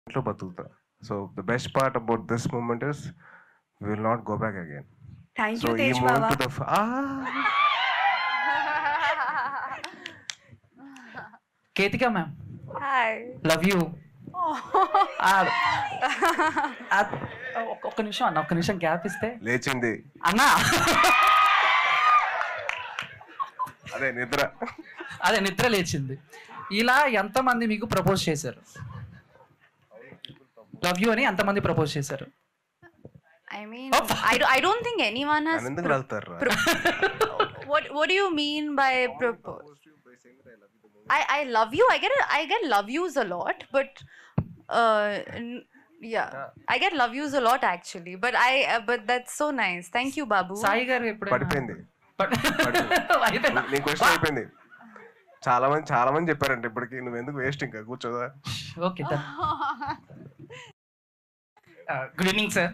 ఇంట్లో బతుకుతా so the best part about this moment is will not go back again thank so you ఈ Tej moment బావా to the Ketika ma'am hi love you ఒక్క నిమిషం అన్న ఒక్క నిమిషం గ్యాప్ ఇస్తే లేచింది అన్నా అదే నిద్ర అదే నిద్ర లేచింది ఇలా ఎంతమంది మీకు ప్రపోజ్ చేశారు లవ్ యూ అని ఎంతమంది ప్రపోజ్ చేశారు I mean, I, do, I don't think anyone has. నన్ను ఎందుకు pro- వెళ్తారు pro- what What do you mean by propose? I I love you. I get a, I get love yous a lot, but uh, n- yeah, I get love yous a lot actually. But I uh, but that's so nice. Thank you, Babu. Sai గారు ఎప్పుడు పడిపోయింది నీ question అయిపోయింది చాలా మంది చాలా మంది చెప్పారంట ఇప్పటికి నువ్వు ఎందుకు వేస్ట్ ఇంకా కూర్చోదా ఓకే గుడ్ ఈవినింగ్ సార్